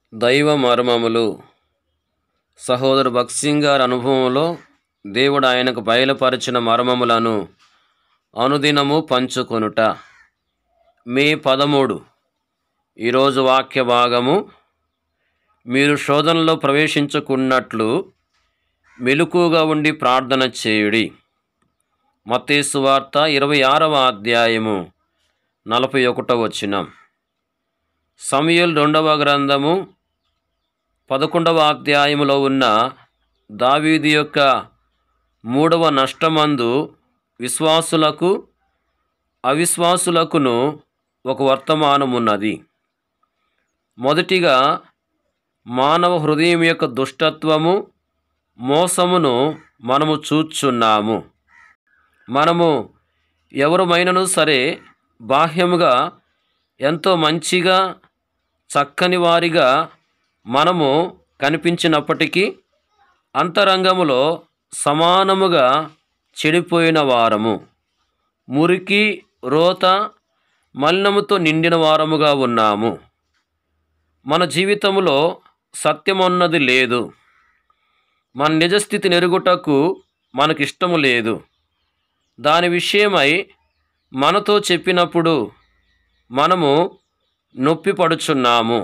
దైవ మర్మములు సహోదరు భక్సింగ్ గారి అనుభవంలో దేవుడు ఆయనకు బయలుపరిచిన మర్మములను అనుదినము పంచుకొనుట మే పదమూడు ఈరోజు వాక్య భాగము మీరు శోధనలో ప్రవేశించుకున్నట్లు మెలకుగా ఉండి ప్రార్థన చేయుడి మత్తేసు వార్త ఇరవై ఆరవ అధ్యాయము నలభై ఒకటో వచ్చినం సమయల్ రెండవ గ్రంథము పదకొండవ అధ్యాయములో ఉన్న దావీదు యొక్క మూడవ నష్టమందు విశ్వాసులకు అవిశ్వాసులకును ఒక వర్తమానం ఉన్నది మొదటిగా మానవ హృదయం యొక్క దుష్టత్వము మోసమును మనము చూచున్నాము మనము ఎవరుమైనను సరే బాహ్యముగా ఎంతో మంచిగా చక్కని వారిగా మనము కనిపించినప్పటికీ అంతరంగములో సమానముగా చెడిపోయిన వారము మురికి రోత మలినముతో నిండిన వారముగా ఉన్నాము మన జీవితంలో సత్యమన్నది లేదు మన నిజస్థితి నెరుగుటకు మనకిష్టము లేదు దాని విషయమై మనతో చెప్పినప్పుడు మనము నొప్పి పడుచున్నాము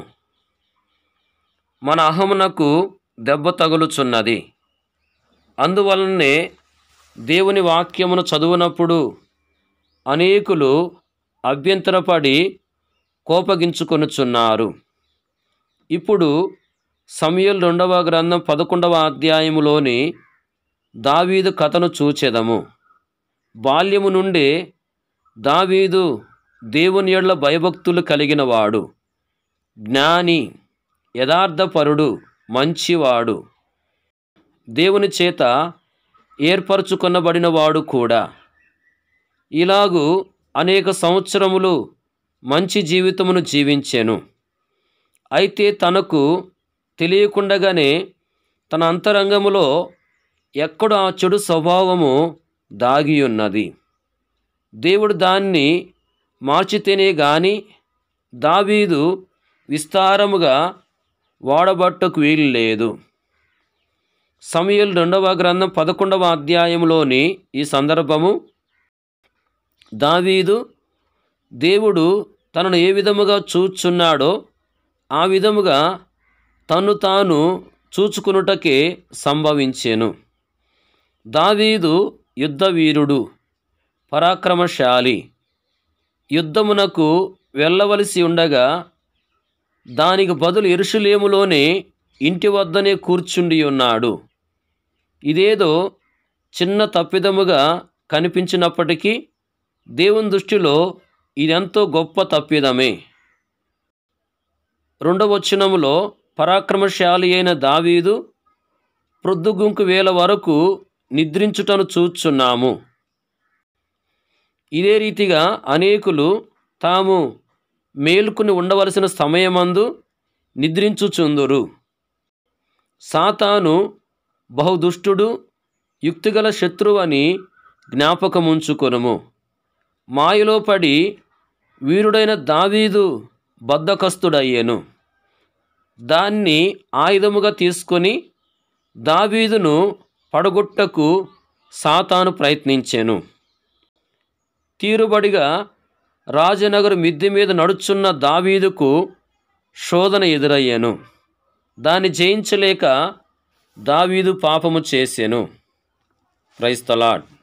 మన అహమునకు దెబ్బ తగులుచున్నది అందువలనే దేవుని వాక్యమును చదువునప్పుడు అనేకులు అభ్యంతరపడి కోపగించుకొనుచున్నారు ఇప్పుడు సమయల్ రెండవ గ్రంథం పదకొండవ అధ్యాయములోని దావీదు కథను చూచెదము బాల్యము నుండే దావీదు దేవుని ఎడ్ల భయభక్తులు కలిగిన వాడు జ్ఞాని యథార్థపరుడు మంచివాడు దేవుని చేత ఏర్పరచుకొనబడినవాడు కూడా ఇలాగూ అనేక సంవత్సరములు మంచి జీవితమును జీవించెను అయితే తనకు తెలియకుండగానే తన అంతరంగములో ఎక్కడో ఆ చెడు స్వభావము దాగి ఉన్నది దేవుడు దాన్ని మార్చితేనే గాని దావీదు విస్తారముగా వాడబట్టకు వీలు లేదు సమయల్ రెండవ గ్రంథం పదకొండవ అధ్యాయంలోని ఈ సందర్భము దావీదు దేవుడు తనను ఏ విధముగా చూచున్నాడో ఆ విధముగా తను తాను చూచుకునుటకే సంభవించెను దావీదు యుద్ధవీరుడు పరాక్రమశాలి యుద్ధమునకు వెళ్ళవలసి ఉండగా దానికి బదులు ఎరుషులేములోనే ఇంటి వద్దనే కూర్చుండి ఉన్నాడు ఇదేదో చిన్న తప్పిదముగా కనిపించినప్పటికీ దేవుని దృష్టిలో ఇదెంతో గొప్ప తప్పిదమే రెండవ వచనములో పరాక్రమశాలి అయిన దావీదు ప్రొద్దుగుంకు వేల వరకు నిద్రించుటను చూచున్నాము ఇదే రీతిగా అనేకులు తాము మేలుకుని ఉండవలసిన సమయమందు నిద్రించుచుందురు సాతాను బహుదుష్టుడు యుక్తిగల శత్రువు అని జ్ఞాపకముంచుకొనుము మాయలో పడి వీరుడైన దావీదు బద్ధకస్తుడయ్యెను దాన్ని ఆయుధముగా తీసుకొని దావీదును పడగొట్టకు సాతాను ప్రయత్నించెను తీరుబడిగా రాజనగరు మిద్దె మీద నడుచున్న దావీదుకు శోధన ఎదురయ్యాను దాన్ని జయించలేక దావీదు పాపము చేసెను క్రైస్తలాడ్